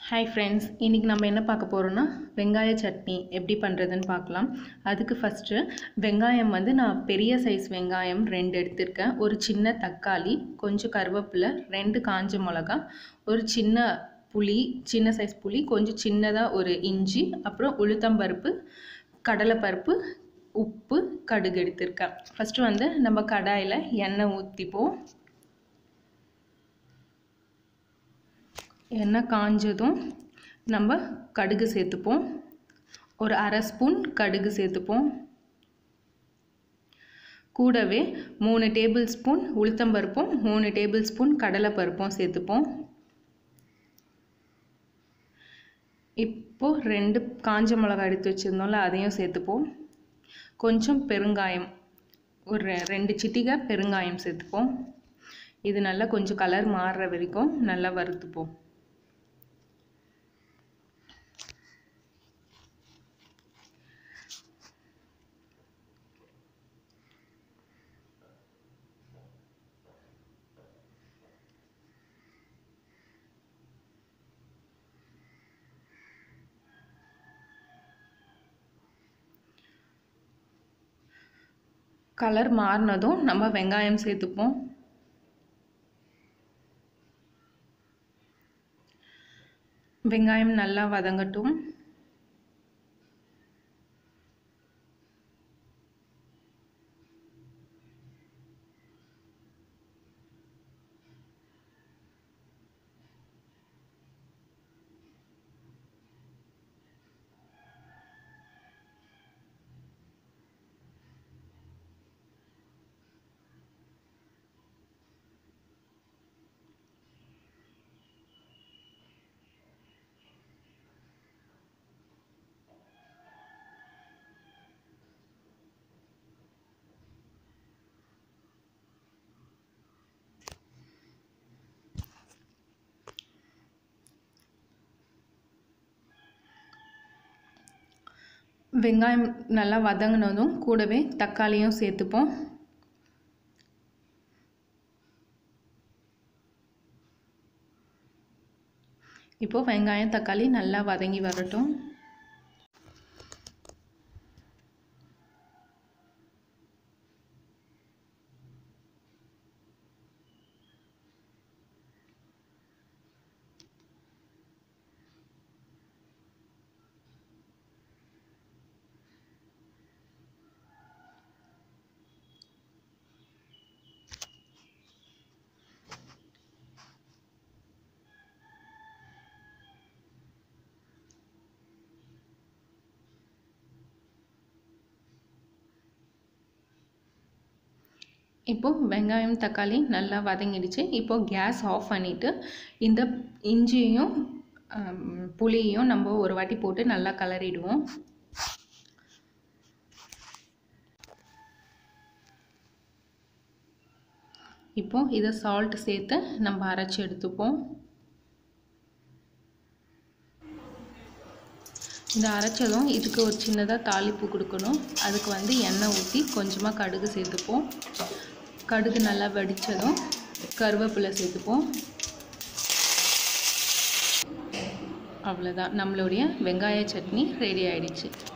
hi friends இன்றைக்கி நம்ம என்ன பார்க்க போகிறோன்னா வெங்காய சட்னி எப்படி பண்ணுறதுன்னு பார்க்கலாம் அதுக்கு ஃபஸ்ட்டு வெங்காயம் வந்து நான் பெரிய சைஸ் வெங்காயம் ரெண்டு எடுத்திருக்கேன் ஒரு சின்ன தக்காளி கொஞ்சம் கருவேப்பிலை ரெண்டு காஞ்ச மிளகா ஒரு சின்ன புளி சின்ன சைஸ் புளி கொஞ்சம் சின்னதாக ஒரு இஞ்சி அப்புறம் உளுத்தம்பருப்பு கடலைப்பருப்பு உப்பு கடுகு எடுத்திருக்கேன் ஃபஸ்ட்டு வந்து நம்ம கடாயில் எண்ணெய் ஊற்றிப்போம் எண்ணெய் காஞ்சதும் நம்ம கடுகு சேர்த்துப்போம் ஒரு அரை ஸ்பூன் கடுகு சேர்த்துப்போம் கூடவே மூணு டேபிள் ஸ்பூன் உளுத்தம்பருப்பும் மூணு டேபிள் ஸ்பூன் கடலைப்பருப்பும் சேர்த்துப்போம் இப்போது ரெண்டு காஞ்ச மிளகா எடுத்து வச்சுருந்தோம்ல அதையும் சேர்த்துப்போம் கொஞ்சம் பெருங்காயம் ஒரு ரெண்டு சிட்டிகை பெருங்காயம் சேர்த்துப்போம் இது நல்லா கொஞ்சம் கலர் மாறுற வரைக்கும் நல்லா வறுத்துப்போம் கலர் மாறினதும் நம்ம வெங்காயம் சேர்த்துப்போம் வெங்காயம் நல்லா வதங்கட்டும் வெங்காயம் நல்லா வதங்கினதும் கூடவே தக்காளியும் சேர்த்துப்போம் இப்போது வெங்காயம் தக்காளி நல்லா வதங்கி வரட்டும் இப்போது வெங்காயம் தக்காளி நல்லா வதங்கிடுச்சு இப்போது கேஸ் ஆஃப் பண்ணிவிட்டு இந்த இஞ்சியும் புளியும் நம்ம ஒரு வாட்டி போட்டு நல்லா கலரிடுவோம் இப்போது இதை சால்ட் சேர்த்து நம்ம அரைச்சி எடுத்துப்போம் இந்த அரைச்சதும் இதுக்கு ஒரு சின்னதாக தாளிப்பு கொடுக்கணும் அதுக்கு வந்து எண்ணெய் ஊற்றி கொஞ்சமாக கடுகு சேர்த்துப்போம் கடுகு நல்லா வடித்ததும் கருவேப்பிலை சேர்த்துப்போம் அவ்வளோதான் நம்மளுடைய வெங்காய சட்னி ரெடி ஆயிடுச்சு